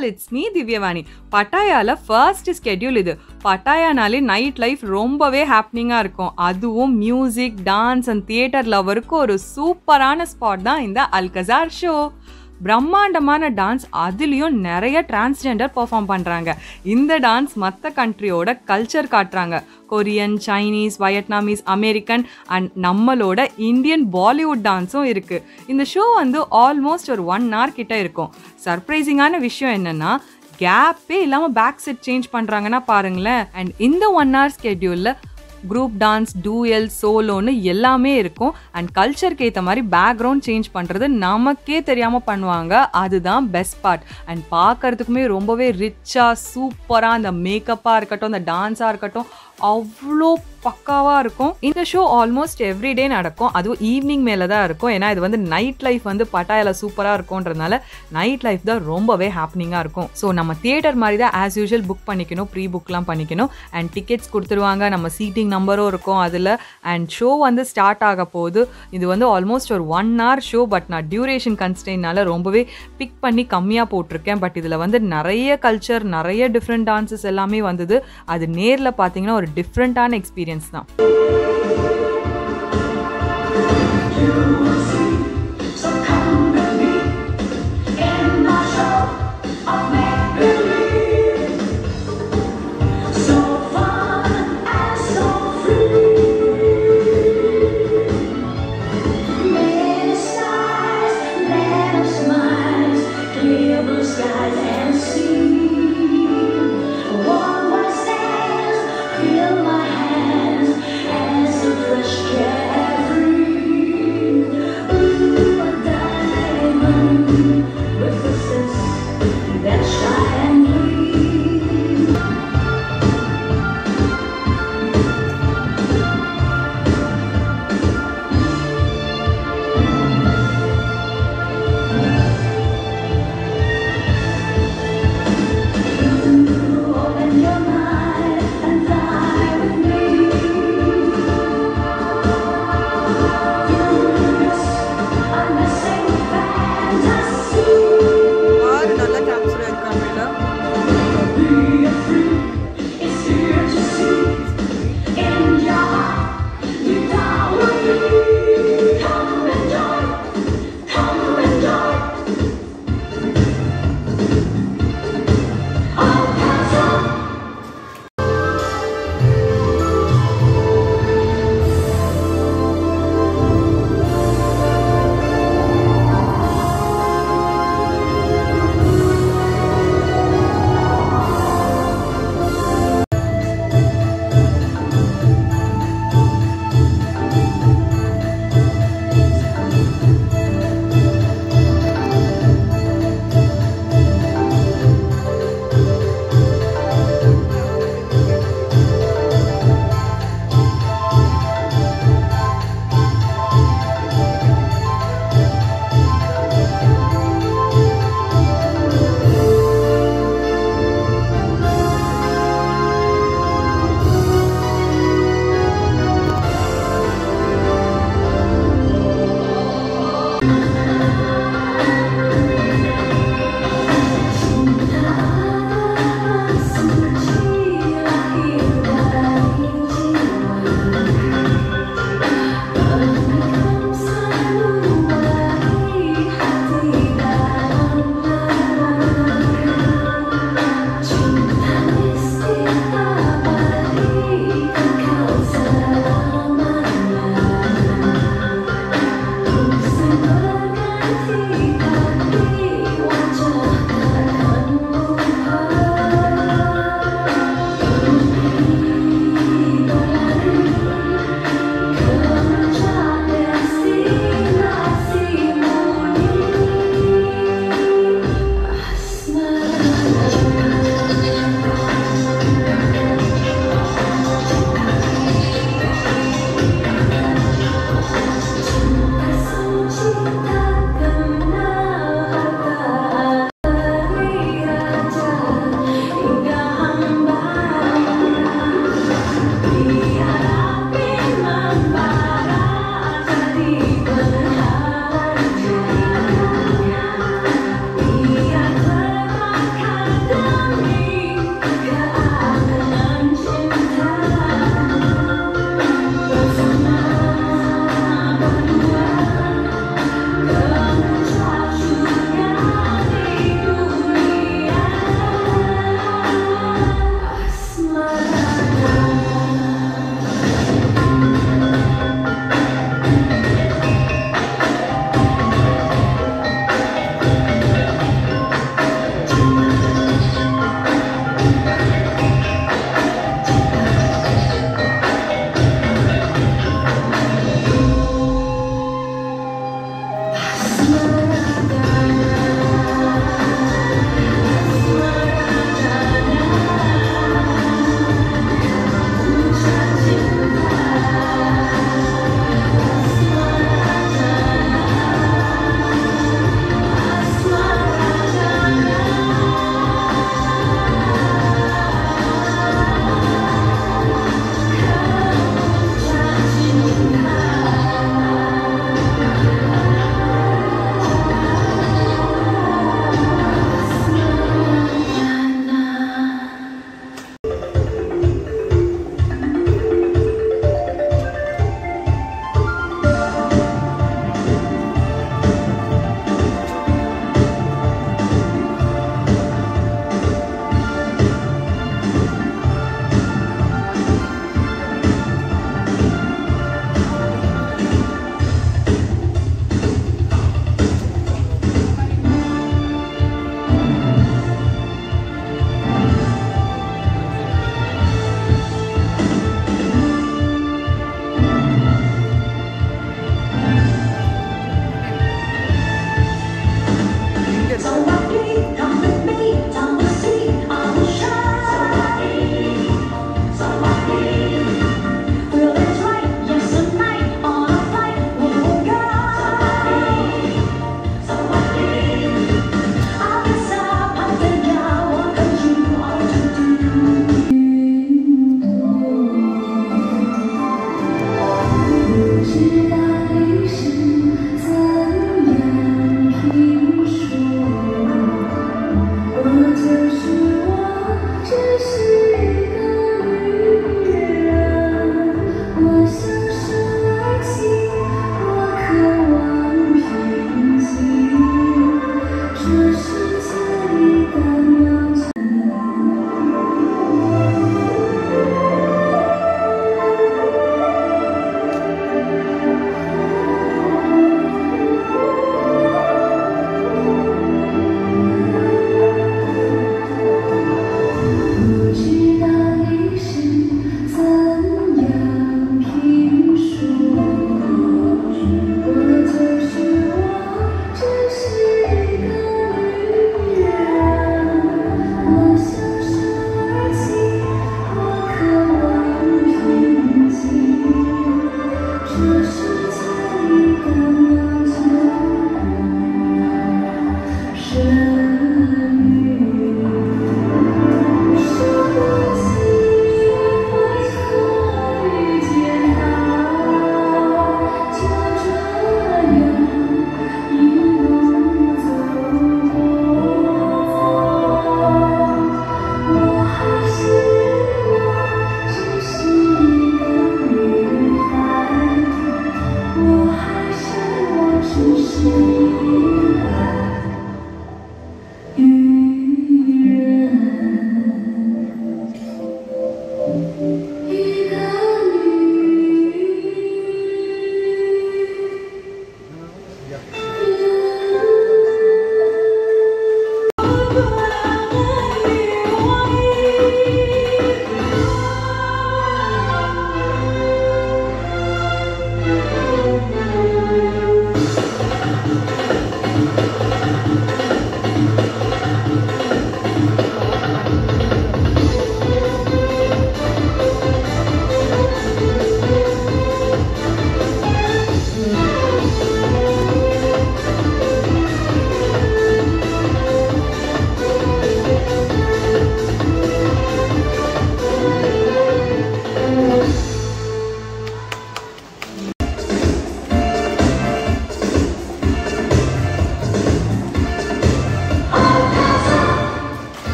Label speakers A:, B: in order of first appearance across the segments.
A: All it's me Divyavani பட்டாயால first schedule இது பட்டாயானாலே நைட் லைஃப் ரொம்பவே ஹாப்பனிங்காக இருக்கும் அதுவும் மியூசிக் டான்ஸ் அண்ட் தியேட்டர் லவருக்கு ஒரு சூப்பரான ஸ்பாட் தான் இந்த அல்கசார் ஷோ பிரம்மாண்டமான டான்ஸ் அதுலேயும் நிறைய டிரான்ஸ்ஜெண்டர் பெர்ஃபார்ம் பண்ணுறாங்க இந்த டான்ஸ் மற்ற கண்ட்ரியோட கல்ச்சர் காட்டுறாங்க Korean Chinese Vietnamese American and நம்மளோட இந்தியன் பாலிவுட் டான்ஸும் இருக்குது இந்த ஷோ வந்து ஆல்மோஸ்ட் ஒரு ஒன் ஹவர் கிட்ட இருக்கும் சர்ப்ரைசிங்கான விஷயம் என்னென்னா கேப்பே இல்லாமல் பேக் செட் சேஞ்ச் பண்ணுறாங்கன்னா பாருங்களேன் அண்ட் இந்த ஒன் ஹவர் ஸ்கெட்யூலில் குரூப் டான்ஸ் டூயல் சோலோன்னு எல்லாமே இருக்கும் அண்ட் கல்ச்சருக்கு ஏற்ற மாதிரி பேக்ரவுண்ட் சேஞ்ச் பண்ணுறது நமக்கே தெரியாமல் பண்ணுவாங்க அதுதான் பெஸ்ட் பார்ட் அண்ட் பார்க்கறதுக்குமே ரொம்பவே ரிச்சாக சூப்பராக அந்த மேக்கப்பாக இருக்கட்டும் அந்த டான்ஸாக இருக்கட்டும் அவ்வளோ பக்காவாக இருக்கும் இந்த ஷோ ஆல்மோஸ்ட் எவ்ரிடே நடக்கும் அதுவும் ஈவினிங் மேலே தான் இருக்கும் ஏன்னா இது வந்து நைட் லைஃப் வந்து பட்டாயில் சூப்பராக இருக்கும்ன்றதுனால நைட் லைஃப் தான் ரொம்பவே ஹாப்பனிங்காக இருக்கும் ஸோ நம்ம தியேட்டர் மாதிரி தான் ஆஸ் யூஷுவல் புக் பண்ணிக்கணும் ப்ரீ புக்லாம் பண்ணிக்கணும் அண்ட் டிக்கெட்ஸ் கொடுத்துருவாங்க நம்ம சீட்டிங் நம்பரும் இருக்கும் அதில் அண்ட் ஷோ வந்து ஸ்டார்ட் ஆக போகுது இது வந்து ஆல்மோஸ்ட் ஒரு ஒன் ஹவர் ஷோ பட் நான் டியூரேஷன் கன்ஸ்டெயினால ரொம்பவே பிக் பண்ணி கம்மியாக போட்டிருக்கேன் பட் இதில் வந்து நிறைய கல்ச்சர் நிறைய டிஃப்ரெண்ட் டான்சஸ் எல்லாமே வந்தது அது நேரில் பார்த்தீங்கன்னா ஒரு டிஃப்ரெண்ட்டான எக்ஸ்பீரியன்ஸ் தான்
B: Skies and sea. One more stance, feel my hands as a fresh carefree. Ooh, a diamond with a sense that shine and gleam.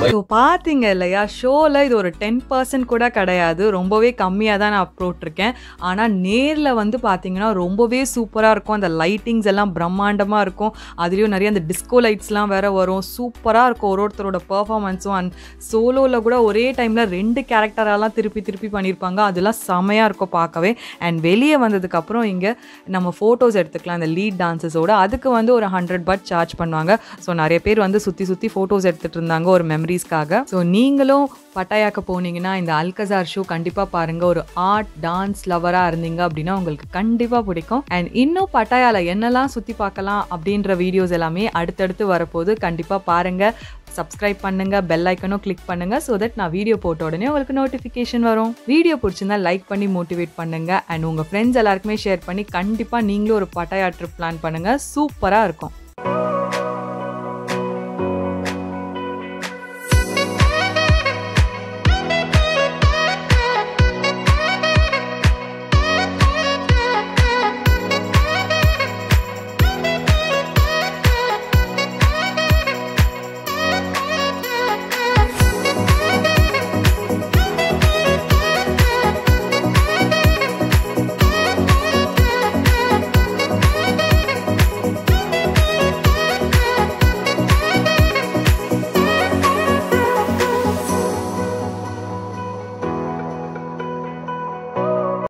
A: So பார்த்தீங்க இல்லையா ஷோவில் இது ஒரு டென் பர்சன்ட் கூட கிடையாது ரொம்பவே கம்மியாக தான் நான் போட்டிருக்கேன் ஆனால் நேரில் வந்து பார்த்தீங்கன்னா ரொம்பவே சூப்பராக இருக்கும் அந்த லைட்டிங்ஸ் எல்லாம் பிரம்மாண்டமாக இருக்கும் அதுலேயும் நிறைய அந்த டிஸ்கோ லைட்ஸ்லாம் வேற வரும் சூப்பராக இருக்கும் ஒரு ஒருத்தரோட பர்ஃபார்மன்ஸும் அண்ட் சோலோவில் கூட ஒரே டைமில் ரெண்டு கேரக்டரெல்லாம் திருப்பி திருப்பி பண்ணியிருப்பாங்க அதெல்லாம் செமையாக இருக்கும் பார்க்கவே அண்ட் வெளியே வந்ததுக்கப்புறம் இங்கே நம்ம ஃபோட்டோஸ் எடுத்துக்கலாம் இந்த லீட் டான்சஸோட அதுக்கு வந்து ஒரு ஹண்ட்ரட் பட் சார்ஜ் பண்ணுவாங்க ஸோ நிறைய பேர் வந்து சுற்றி சுற்றி ஃபோட்டோஸ் எடுத்துகிட்டு இருந்தாங்க ஒரு மெமரிஸ்க்காக ஸோ நீங்களும் பட்டாயாக்க போனீங்கன்னா இந்த அல்கசார் ஷோ கண்டிப்பாக பாருங்கள் ஒரு ஆர்ட் டான்ஸ் லவராக இருந்தீங்க அப்படின்னா உங்களுக்கு கண்டிப்பாக பிடிக்கும் அண்ட் இன்னும் பட்டாயால என்னெல்லாம் சுற்றி பார்க்கலாம் அப்படின்ற வீடியோஸ் எல்லாமே அடுத்தடுத்து வரப்போது கண்டிப்பாக பாருங்கள் சப்ஸ்கிரைப் பண்ணுங்க பெல் ஐக்கனும் கிளிக் பண்ணுங்க ஸோ தட் நான் வீடியோ போட்ட உடனே உங்களுக்கு நோட்டிஃபிகேஷன் வரும் வீடியோ பிடிச்சிருந்தா லைக் பண்ணி மோட்டிவேட் பண்ணுங்க அண்ட் உங்கள் ஃப்ரெண்ட்ஸ் எல்லாருக்குமே ஷேர் பண்ணி கண்டிப்பாக நீங்களும் ஒரு பட்டாயா ட்ரிப் பிளான் பண்ணுங்க சூப்பராக இருக்கும்